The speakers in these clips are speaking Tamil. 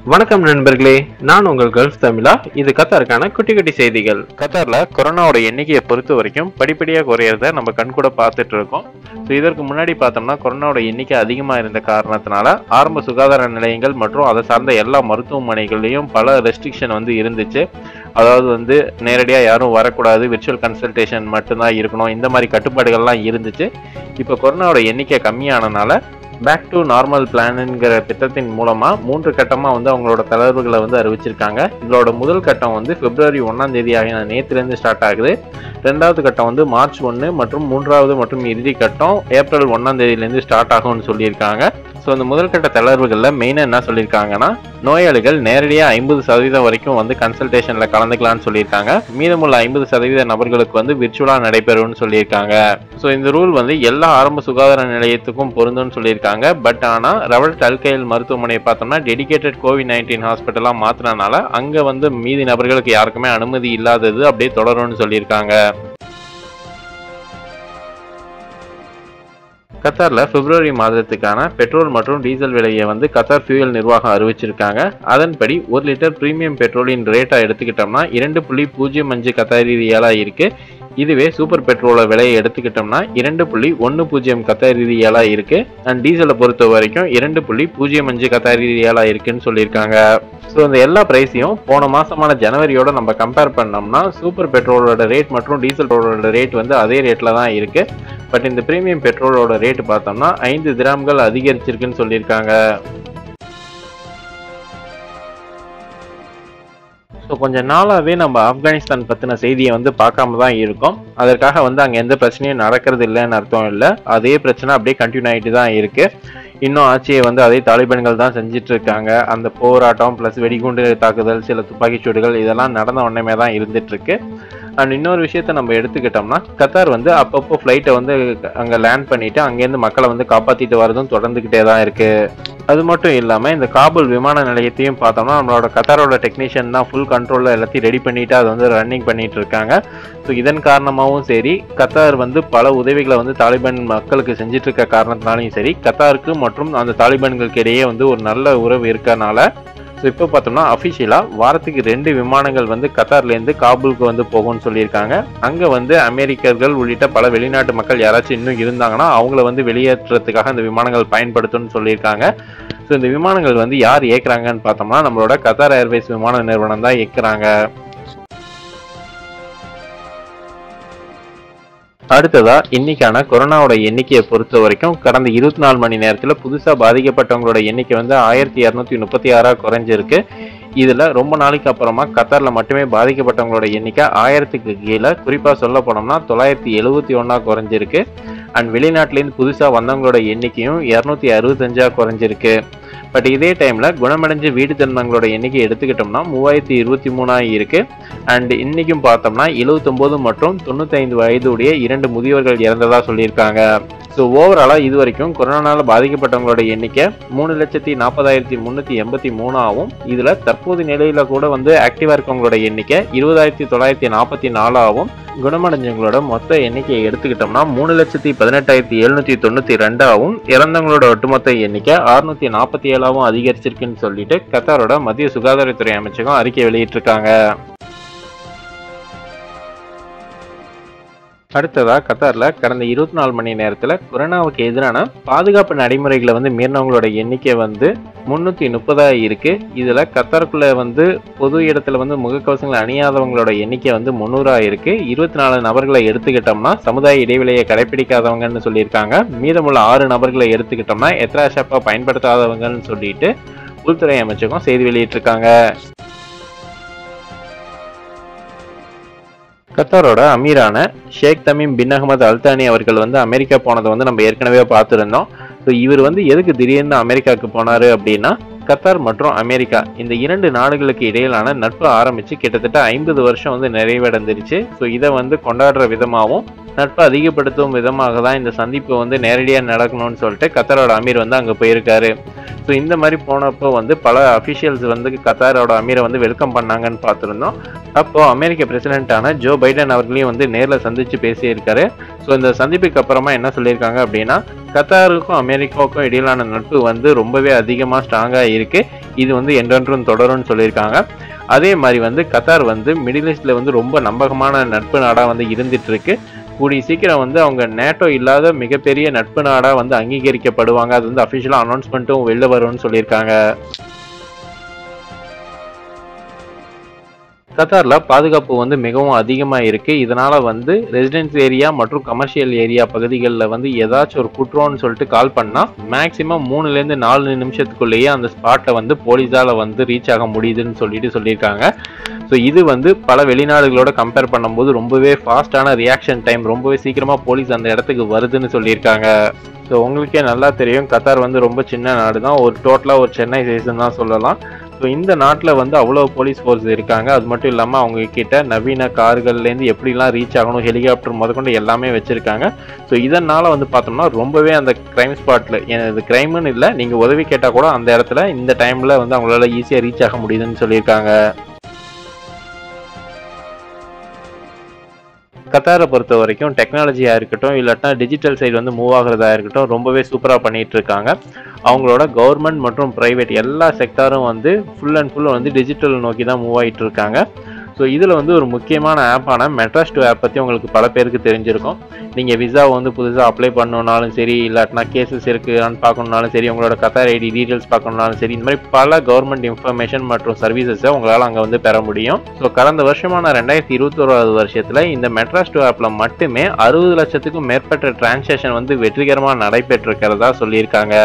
வணக்கம் நண்பர்களே நான் உங்கள் கல்ஃப் தமிழா இது கத்தாருக்கான குட்டி குட்டி செய்திகள் கத்தாரில் கொரோனாவோட எண்ணிக்கையை பொறுத்த வரைக்கும் படிப்படியாக குறையிறத நம்ம கண்கூட பார்த்துட்டு இருக்கோம் ஸோ இதற்கு முன்னாடி பார்த்தோம்னா கொரோனாவோட எண்ணிக்கை அதிகமாக இருந்த காரணத்தினால ஆரம்ப சுகாதார நிலையங்கள் மற்றும் அதை சார்ந்த எல்லா மருத்துவமனைகள்லையும் பல ரெஸ்ட்ரிக்ஷன் வந்து இருந்துச்சு அதாவது வந்து நேரடியாக யாரும் வரக்கூடாது விர்ச்சுவல் கன்சல்டேஷன் மட்டும்தான் இருக்கணும் இந்த மாதிரி கட்டுப்பாடுகள்லாம் இருந்துச்சு இப்போ கொரோனாவோட எண்ணிக்கை கம்மியானனால பேக் டு நார்மல் பிளான்ங்கிற திட்டத்தின் மூலமா மூன்று கட்டமா வந்து அவங்களோட தளர்வுகளை வந்து அறிவிச்சிருக்காங்க இதோட முதல் கட்டம் வந்து பிப்ரவரி ஒன்னாம் தேதி ஆகிய நேற்றுலேருந்து ஸ்டார்ட் ஆகுது ரெண்டாவது கட்டம் வந்து மார்ச் ஒன்று மற்றும் மூன்றாவது மற்றும் இறுதி கட்டம் ஏப்ரல் ஒன்னாம் தேதியிலேருந்து ஸ்டார்ட் ஆகும்னு சொல்லியிருக்காங்க ஸோ இந்த முதல் கட்ட தளர்வுகளில் மெயினாக என்ன சொல்லியிருக்காங்கன்னா நோயாளிகள் நேரடியாக ஐம்பது சதவீதம் வரைக்கும் வந்து கன்சல்டேஷனில் கலந்துக்கலாம்னு சொல்லியிருக்காங்க மீதமுள்ள ஐம்பது சதவீத நபர்களுக்கு வந்து விர்ச்சுவலாக நடைபெறும்னு சொல்லியிருக்காங்க ஸோ இந்த ரூல் வந்து எல்லா ஆரம்ப சுகாதார நிலையத்துக்கும் பொருந்தும்னு சொல்லியிருக்காங்க பட் ஆனால் ரவல்ட் அல்கைல் மருத்துவமனையை பார்த்தோம்னா டெடிகேட்டட் கோவிட் நைன்டீன் ஹாஸ்பிட்டலாக மாற்றினால அங்கே வந்து மீதி நபர்களுக்கு யாருக்குமே அனுமதி இல்லாதது அப்படியே தொடரும்னு சொல்லியிருக்காங்க கத்தாரில் பிப்ரவரி மாதத்துக்கான பெட்ரோல் மற்றும் டீசல் விலையை வந்து கத்தார் ஃபியூயல் நிர்வாகம் அறிவிச்சிருக்காங்க அதன்படி ஒரு லிட்டர் பிரீமியம் பெட்ரோலின் ரேட்டை எடுத்துக்கிட்டோம்னா இரண்டு புள்ளி பூஜ்ஜியம் அஞ்சு கத்தாரி ரியாலாக இருக்கு இதுவே சூப்பர் பெட்ரோல விலையை எடுத்துக்கிட்டோம்னா இரண்டு புள்ளி ஒன்று பூஜ்ஜியம் கத்தாரி ரியாலாக இருக்கு அண்ட் டீசலை பொறுத்த வரைக்கும் இரண்டு புள்ளி பூஜ்ஜியம் அஞ்சு கத்தாரி ரியாலாக இருக்குன்னு சொல்லியிருக்காங்க ஸோ இந்த எல்லா ப்ரைஸையும் போன மாசமான ஜனவரியோட நம்ம கம்பேர் பண்ணோம்னா சூப்பர் பெட்ரோலோட ரேட் மற்றும் டீசல் பெட்ரோலோட ரேட் வந்து அதே ரேட்டில் தான் இருக்கு பட் இந்த பிரீமியம் பெட்ரோலோட ரேட் பார்த்தோம்னா ஐந்து கிராம்கள் அதிகரிச்சிருக்குன்னு சொல்லியிருக்காங்க ஸோ கொஞ்ச நாளாகவே நம்ம ஆப்கானிஸ்தான் பற்றின செய்தியை வந்து பார்க்காம தான் இருக்கோம் அதற்காக வந்து அங்கே எந்த பிரச்சனையும் நடக்கிறது இல்லைன்னு அர்த்தம் இல்லை அதே பிரச்சனை அப்படியே கண்டினியூ ஆகிட்டு தான் இருக்கு இன்னும் ஆட்சியை வந்து அதே தாலிபான்கள் தான் செஞ்சுட்டு இருக்காங்க அந்த போராட்டம் ப்ளஸ் வெடிகுண்டு தாக்குதல் சில துப்பாக்கிச் சூடுகள் இதெல்லாம் நடந்த உடனே தான் இருந்துட்டு இருக்கு அண்ட் இன்னொரு விஷயத்த நம்ம எடுத்துக்கிட்டோம்னா கத்தார் வந்து அப்பப்போ ஃப்ளைட்டை வந்து அங்கே லேண்ட் பண்ணிட்டு அங்கேருந்து மக்களை வந்து காப்பாற்றிட்டு வரதும் தொடர்ந்துக்கிட்டே தான் இருக்கு அது மட்டும் இல்லாமல் இந்த காபூல் விமான நிலையத்தையும் பார்த்தோம்னா நம்மளோட கத்தாரோட டெக்னீஷியன் தான் ஃபுல் கண்ட்ரோலில் எல்லாத்தையும் ரெடி பண்ணிட்டு அதை வந்து ரன்னிங் பண்ணிட்டு இருக்காங்க ஸோ இதன் காரணமாகவும் சரி கத்தார் வந்து பல உதவிகளை வந்து தாலிபான் மக்களுக்கு செஞ்சுட்டு இருக்க காரணத்தினாலையும் சரி கத்தாருக்கு மற்றும் அந்த தாலிபான்களுக்கு இடையே வந்து ஒரு நல்ல உறவு இருக்கனால ஸோ இப்போ பார்த்தோம்னா அஃபிஷியலாக வாரத்துக்கு ரெண்டு விமானங்கள் வந்து கத்தார்லேருந்து காபூலுக்கு வந்து போகும்னு சொல்லியிருக்காங்க அங்கே வந்து அமெரிக்கர்கள் உள்ளிட்ட பல வெளிநாட்டு மக்கள் யாராச்சும் இன்னும் இருந்தாங்கன்னா அவங்கள வந்து வெளியேற்றுறதுக்காக இந்த விமானங்கள் பயன்படுத்தும்னு சொல்லியிருக்காங்க ஸோ இந்த விமானங்கள் வந்து யார் இயக்குறாங்கன்னு பார்த்தோம்னா நம்மளோட கத்தார் ஏர்வேஸ் விமான நிறுவனம் தான் இயக்குறாங்க அடுத்ததா இன்னைக்கான கொரோனாவோட எண்ணிக்கையை பொறுத்த வரைக்கும் கடந்த இருபத்தி நாலு மணி நேரத்தில் புதுசாக பாதிக்கப்பட்டவங்களோட எண்ணிக்கை வந்து ஆயிரத்தி இரநூத்தி முப்பத்தி ஆறாக குறைஞ்சிருக்கு இதில் ரொம்ப நாளைக்கு அப்புறமா கத்தாரில் மட்டுமே பாதிக்கப்பட்டவங்களோட எண்ணிக்கை ஆயிரத்துக்கு கீழே குறிப்பாக சொல்ல போனோம்னா தொள்ளாயிரத்தி எழுபத்தி ஒன்றா குறைஞ்சிருக்கு அண்ட் வெளிநாட்டிலேருந்து புதுசாக வந்தவங்களோட எண்ணிக்கையும் இரநூத்தி அறுபத்தஞ்சா குறைஞ்சிருக்கு பட் இதே டைமில் குணமடைஞ்சு வீடு திருந்தவங்களோட எண்ணிக்கை எடுத்துக்கிட்டோம்னா மூவாயிரத்தி இருபத்தி மூணாக இருக்கு அண்ட் இன்னைக்கும் பார்த்தோம்னா எழுபத்தொம்போது மற்றும் தொண்ணூத்தைந்து வயதுடைய இரண்டு முதியவர்கள் இறந்ததா சொல்லியிருக்காங்க ஸோ ஓவராலாக இது வரைக்கும் கொரோனால பாதிக்கப்பட்டவங்களோட எண்ணிக்கை மூணு லட்சத்தி நாற்பதாயிரத்தி முந்நூற்றி எண்பத்தி மூணாகவும் இதில் தற்போது நிலையில் கூட வந்து ஆக்டிவாக இருக்கவங்களோட எண்ணிக்கை இருபதாயிரத்தி தொள்ளாயிரத்தி நாற்பத்தி நாலாகவும் குணமடைஞ்சவங்களோட மொத்த எண்ணிக்கையை எடுத்துக்கிட்டோம்னா மூணு லட்சத்தி பதினெட்டாயிரத்தி எழுநூற்றி தொண்ணூற்றி ரெண்டாகவும் இறந்தவங்களோட ஒட்டுமொத்த எண்ணிக்கை அறுநூத்தி நாற்பத்தி ஏழாவும் அதிகரிச்சிருக்குன்னு சொல்லிட்டு கத்தாரோட மத்திய சுகாதாரத்துறை அமைச்சகம் அறிக்கை வெளியிட்டிருக்காங்க அடுத்ததா கத்தார்ல கடந்த இருபத்தி நாலு மணி நேரத்துல கொரோனாவுக்கு எதிரான பாதுகாப்பு நடைமுறைகளை வந்து மீறினவங்களோட எண்ணிக்கை வந்து முன்னூத்தி முப்பதா இருக்கு இதுல கத்தாருக்குள்ள வந்து பொது இடத்துல வந்து முகக்கவசங்களை அணியாதவங்களோட எண்ணிக்கை வந்து முன்னூறா இருக்கு இருபத்தி நாலு நபர்களை எடுத்துக்கிட்டோம்னா சமுதாய இடைவெளியை கடைபிடிக்காதவங்கன்னு சொல்லியிருக்காங்க மீதமுள்ள ஆறு நபர்களை எடுத்துக்கிட்டோம்னா எத்ரா ஷாப்பா பயன்படுத்தாதவங்கன்னு சொல்லிட்டு உள்துறை அமைச்சகம் செய்தி வெளியிட்டிருக்காங்க கத்தாரோட அமீரான Sheikh Tamim bin Ahmed Al Thani அவர்கள் வந்து அமெரிக்கா போனதை வந்து நம்ம ஏற்கனவே பார்த்துருந்தோம் ஸோ இவர் வந்து எதுக்கு திடீர்னு அமெரிக்காவுக்கு போனாரு அப்படின்னா கத்தார் மற்றும் அமெரிக்கா இந்த இரண்டு நாடுகளுக்கு இடையிலான நட்பு ஆரம்பிச்சு கிட்டத்தட்ட ஐம்பது வருஷம் வந்து நிறைவடைந்துருச்சு ஸோ இதை வந்து கொண்டாடுற விதமாகவும் நட்பு அதிகப்படுத்தும் விதமாக தான் இந்த சந்திப்பு வந்து நேரடியாக நடக்கணும்னு சொல்லிட்டு கத்தாரோட அமீர் வந்து அங்கே போயிருக்காரு ஸோ இந்த மாதிரி போனப்போ வந்து பல அஃபிஷியல்ஸ் வந்து கத்தாரோட அமீரை வந்து வெல்கம் பண்ணாங்கன்னு பார்த்துருந்தோம் அப்போ அமெரிக்க பிரசிடென்ட்டான ஜோ பைடன் அவர்களையும் வந்து நேரில் சந்திச்சு பேசியிருக்காரு ஸோ இந்த சந்திப்புக்கு அப்புறமா என்ன சொல்லியிருக்காங்க அப்படின்னா கத்தாருக்கும் அமெரிக்காவுக்கும் இடையிலான நட்பு வந்து ரொம்பவே அதிகமாக ஸ்ட்ராங்காக இருக்கு இது வந்து என்றென்றும் தொடரும்னு சொல்லியிருக்காங்க அதே மாதிரி வந்து கத்தார் வந்து மிடில் ஈஸ்ட்ல வந்து ரொம்ப நம்பகமான நட்பு நாடாக வந்து இருந்துட்டு இருக்கு கூடிய சீக்கிரம் வந்து அவங்க நேட்டோ இல்லாத மிகப்பெரிய நட்பு நாடாக வந்து அங்கீகரிக்கப்படுவாங்க அது வந்து அஃபிஷியலாக அனௌன்ஸ்மெண்ட்டும் வெளில வரும்னு சொல்லியிருக்காங்க கத்தாரில் பாதுகாப்பு வந்து மிகவும் அதிகமாக இருக்குது இதனால் வந்து ரெசிடென்ஸ் ஏரியா மற்றும் கமர்ஷியல் ஏரியா பகுதிகளில் வந்து ஏதாச்சும் ஒரு குற்றம்னு சொல்லிட்டு கால் பண்ணால் மேக்ஸிமம் மூணுலேருந்து நாலு நிமிஷத்துக்குள்ளேயே அந்த ஸ்பாட்டை வந்து போலீஸால் வந்து ரீச் ஆக முடியுதுன்னு சொல்லிட்டு சொல்லியிருக்காங்க ஸோ இது வந்து பல வெளிநாடுகளோட கம்பேர் பண்ணும்போது ரொம்பவே ஃபாஸ்டான ரியாக்ஷன் டைம் ரொம்பவே சீக்கிரமாக போலீஸ் அந்த இடத்துக்கு வருதுன்னு சொல்லியிருக்காங்க ஸோ உங்களுக்கே நல்லா தெரியும் கத்தார் வந்து ரொம்ப சின்ன நாடு தான் ஒரு டோட்டலாக ஒரு சென்னை சைஸ்ன்னு தான் சொல்லலாம் ஸோ இந்த நாட்டில் வந்து அவ்வளோ போலீஸ் ஃபோர்ஸ் இருக்காங்க அது மட்டும் இல்லாமல் அவங்க கிட்ட நவீன கார்கள்லேருந்து எப்படிலாம் ரீச் ஆகணும் ஹெலிகாப்டர் முதற்கொண்டு எல்லாமே வச்சுருக்காங்க ஸோ இதனால் வந்து பார்த்தோம்னா ரொம்பவே அந்த க்ரைம் ஸ்பாட்டில் இது க்ரைம்னு இல்லை நீங்கள் உதவி கேட்டால் கூட அந்த இடத்துல இந்த டைமில் வந்து அவங்களால ஈஸியாக ரீச் ஆக முடியுதுன்னு சொல்லியிருக்காங்க கத்தாரை பொறுத்த வரைக்கும் டெக்னாலஜியாக இருக்கட்டும் இல்லாட்டினா டிஜிட்டல் சைடு வந்து மூவ் ஆகுறதா இருக்கட்டும் ரொம்பவே சூப்பராக பண்ணிட்டு இருக்காங்க அவங்களோட கவர்மெண்ட் மற்றும் ப்ரைவேட் எல்லா செக்டாரும் வந்து ஃபுல் அண்ட் ஃபுல் வந்து டிஜிட்டல் நோக்கி தான் மூவ் ஆகிட்டு இருக்காங்க ஸோ இதில் வந்து ஒரு முக்கியமான ஆப்பான மெட்ராஸ் டூ ஆப் பற்றி உங்களுக்கு பல பேருக்கு தெரிஞ்சிருக்கும் நீங்கள் விசா வந்து புதுசாக அப்ளை பண்ணணுன்னாலும் சரி இல்லாட்டினா கேசஸ் இருக்குன்னு பார்க்கணுன்னாலும் சரி உங்களோட கத்தார் ஐடி டீட்டெயில்ஸ் பார்க்கணுன்னாலும் சரி இந்த மாதிரி பல கவர்மெண்ட் இன்ஃபர்மேஷன் மற்றும் சர்வீசஸை உங்களால் அங்கே வந்து பெற முடியும் ஸோ கடந்த வருஷமான ரெண்டாயிரத்தி இருபத்தோராவது வருஷத்தில் இந்த மெட்ராஸ் டூ ஆப்பில் மட்டுமே அறுபது லட்சத்துக்கும் மேற்பட்ட டிரான்சாக்ஷன் வந்து வெற்றிகரமாக நடைபெற்றிருக்கிறதா சொல்லியிருக்காங்க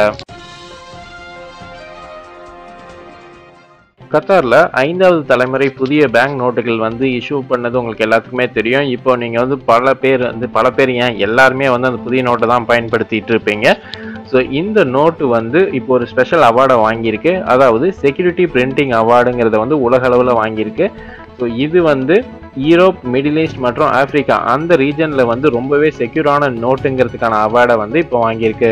கத்தாரில் ஐந்தாவது தலைமுறை புதிய பேங்க் நோட்டுகள் வந்து இஷ்யூ பண்ணது உங்களுக்கு எல்லாத்துக்குமே தெரியும் இப்போ நீங்கள் வந்து பல பேர் வந்து பல பேர் ஏன் எல்லாருமே வந்து அந்த புதிய நோட்டை தான் பயன்படுத்திட்டு இருப்பீங்க ஸோ இந்த நோட்டு வந்து இப்போ ஒரு ஸ்பெஷல் அவார்டை வாங்கியிருக்கு அதாவது செக்யூரிட்டி பிரிண்டிங் அவார்டுங்கிறத வந்து உலக அளவில் வாங்கியிருக்கு ஸோ இது வந்து யூரோப் மிடில் ஈஸ்ட் மற்றும் ஆப்பிரிக்கா அந்த ரீஜனில் வந்து ரொம்பவே செக்யூரான நோட்டுங்கிறதுக்கான அவார்டை வந்து இப்போ வாங்கியிருக்கு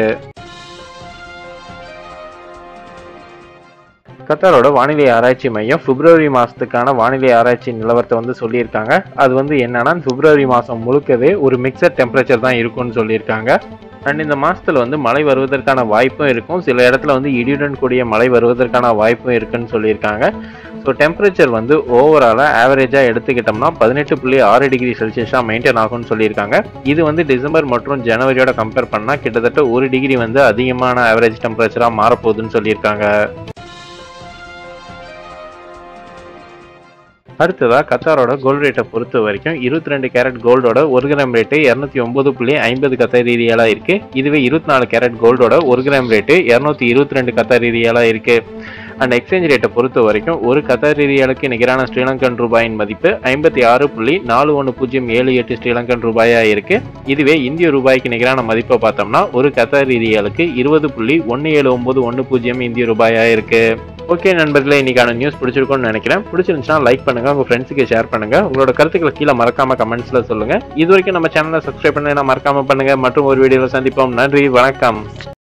கத்தாரோட வானிலை ஆராய்ச்சி மையம் பிப்ரவரி மாதத்துக்கான வானிலை ஆராய்ச்சி நிலவரத்தை வந்து சொல்லியிருக்காங்க அது வந்து என்னன்னா பிப்ரவரி மாதம் முழுக்கவே ஒரு மிக்சர் டெம்பரேச்சர் தான் இருக்கும்னு சொல்லியிருக்காங்க அண்ட் இந்த மாதத்தில் வந்து மழை வருவதற்கான வாய்ப்பும் இருக்கும் சில இடத்துல வந்து இடியுடன் கூடிய மழை வருவதற்கான வாய்ப்பும் இருக்குன்னு சொல்லியிருக்காங்க ஸோ டெம்பரேச்சர் வந்து ஓவராலாக ஆவரேஜாக எடுத்துக்கிட்டோம்னா பதினெட்டு புள்ளி ஆறு டிகிரி செல்சியஸாக மெயின்டைன் ஆகும்னு சொல்லியிருக்காங்க இது வந்து டிசம்பர் மற்றும் ஜனவரியோட கம்பேர் பண்ணால் கிட்டத்தட்ட ஒரு டிகிரி வந்து அதிகமான ஆவரேஜ் டெம்பரேச்சராக மாறப்போகுதுன்னு சொல்லியிருக்காங்க அடுத்ததா கத்தாரோட கோல்டு ரேட்டை பொறுத்த வரைக்கும் இருபத்தி ரெண்டு கேரட் கோல்டோட ஒரு கிராம் ரேட்டு இரநூத்தி ஒன்பது புள்ளி ஐம்பது கத்தார் ரீதியாலாக இருக்கு இதுவே இருபத்தி நாலு கேரட் கோல்டோட ஒரு கிராம் ரேட்டு இரநூத்தி இருபத்தி ரெண்டு கத்தார் ரீதியாலாக இருக்கு அண்ட் எக்ஸ்சேஞ்ச் ரேட்டை பொறுத்த வரைக்கும் ஒரு கத்தார் ரீதியாலுக்கு நிகரான ஸ்ரீலங்கன் ரூபாயின் மதிப்பு ஐம்பத்தி ஆறு புள்ளி நாலு ஒன்று பூஜ்ஜியம் ஏழு எட்டு ஸ்ரீலங்கன் ரூபாயா இருக்கு இதுவே இந்திய ரூபாய்க்கு நிகரான மதிப்பை பார்த்தோம்னா ஒரு கத்தார் ரீதியாலுக்கு இருபது புள்ளி ஒன்று ஏழு ஒன்பது ஒன்று பூஜ்ஜியம் இந்திய ரூபாயா இருக்கு ஓகே நண்பர்களே இன்னைக்கான நியூஸ் பிடிச்சிருக்கும்னு நினைக்கிறேன் பிடிச்சிருந்துச்சுன்னா லைக் பண்ணுங்க உங்க ஃப்ரெண்ட்ஸுக்கு ஷேர் பண்ணுங்க உங்களோட கருத்துக்களை கீழே மறக்காம கமெண்ட்ஸ்ல சொல்லுங்க இது வரைக்கும் நம்ம சேனலை சப்ஸ்கிரைப் பண்ணா மறக்காம பண்ணுங்க மற்றும் ஒரு வீடியோவில் சந்திப்போம் நன்றி வணக்கம்